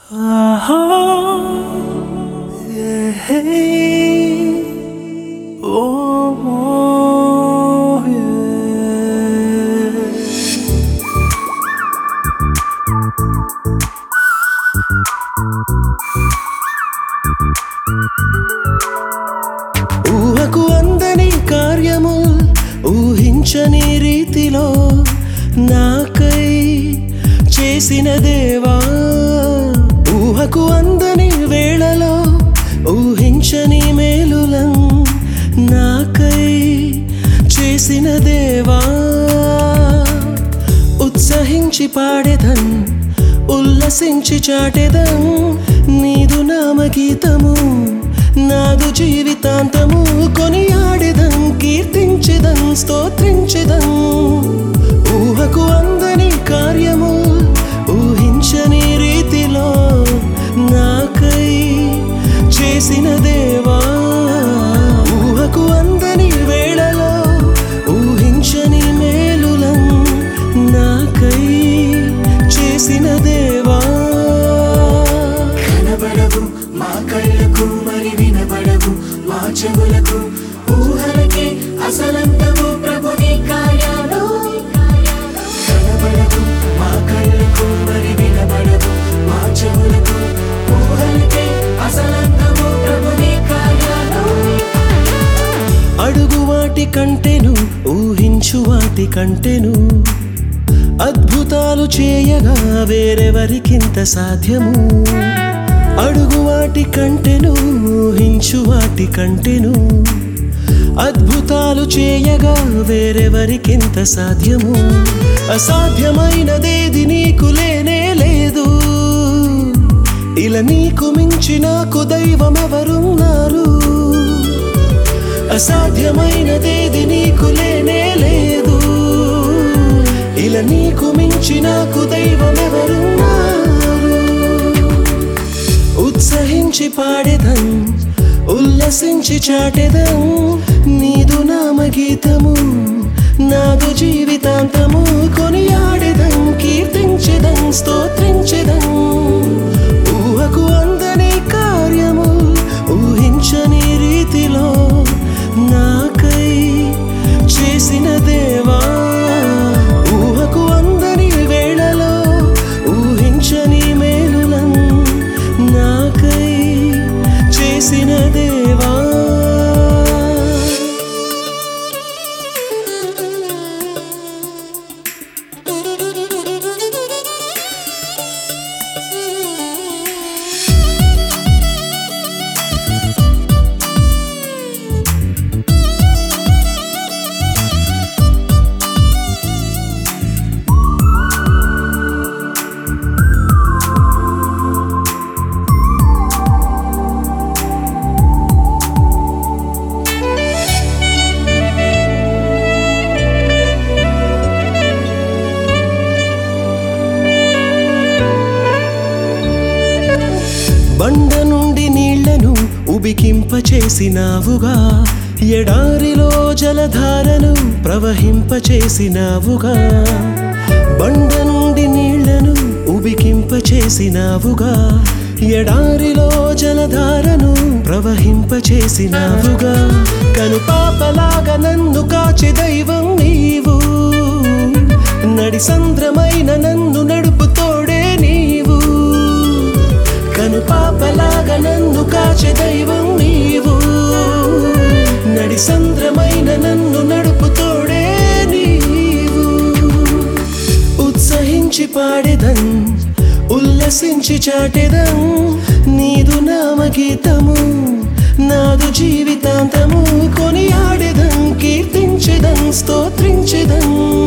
ఊహకు అందని కార్యము ఊహించని రీతిలో నాకై చేసిన దేవా ఊహకు అందని వేళలో ఊహించని మేలులం నాకై చేసిన దేవా ఉత్సహించి పాడేదన్ ఉల్లసించి చాటెదం నీదు నామగీతము నాదు జీవితాంతము కొనియాడెదం కీర్తించెదం స్తోత్రించెదం ఊహకు అందని కార్యము ఊహించని రీతిలో నాకై చేసిన దేవా ఊహకు అందని వేళలో ఊహించని మేలులం నాకై చేసిన దేవా కనబడవు మా కళ్ళకు మరి వినబడవు మా చెవులకు ఊహలకే అసలంతము ప్రభు నీ కార్యాలు కనబడవు మా కళ్ళకు మరి వినబడవు మా చెవులకు ఊహలకే అసలంతము ప్రభు నీ కార్యాలు అడుగు వాటి కంటెను ఊహించు వాటి కంటెను అద్భుతాలు చేయగా వేరెవరికింత సాధ్యము అడుగు వాటి కంటెను ఊహించు వాటి కంటెను అద్భుతాలు చేయగా వేరెవరికింత సాధ్యము అసాధ్యమైనదేది నీకు లేనే లేదు ఇలా నీకు మించి నాకు దైవం ఎవరున్నారు అసాధ్యమైనదేది నీకు లేనే లేదు ఇలా నీకు మించి నాకు దైవం ఎవరున్నారు ఉత్సహించి పాడేదం ఉల్లసించి చాటెదం నీదు నామగీతము నాదు జీవితాంతము కొనియాడెదం కీర్తించెదం స్తోత్రించెదం ఊహకు అందని కార్యము ఊహించని రీతిలో నాకై చేసిన దేవా ఊహకు అందని వేళలో ఊహించని మేలులం నాకై చేసిన దేవా బండ నుండి నీళ్లను ఉబికింపచేసినావుగా ఎడారిలో జలధారను ప్రవహింపచేసినావుగా బండ నుండి నీళ్లను ఉబికింపచేసినావుగా ఎడారిలో జలధారను ప్రవహింపచేసినావుగా కను పాపలాగా నన్ను కాచి దైవం నీవు నడి సంద్రమైన నన్ను నడుపు తోడే నీవు కను పాపలాగా నన్ను కాచే దైవం నీవు నడి సంద్రమైన నన్ను నడుపు తోడే నీవు ఉత్సహించి పాడేదం ఉల్లసించి చాటెదం నీదు నామగీతము నాదు జీవితాంతము కొనియాడెదం కీర్తించెదం స్తోత్రించెదం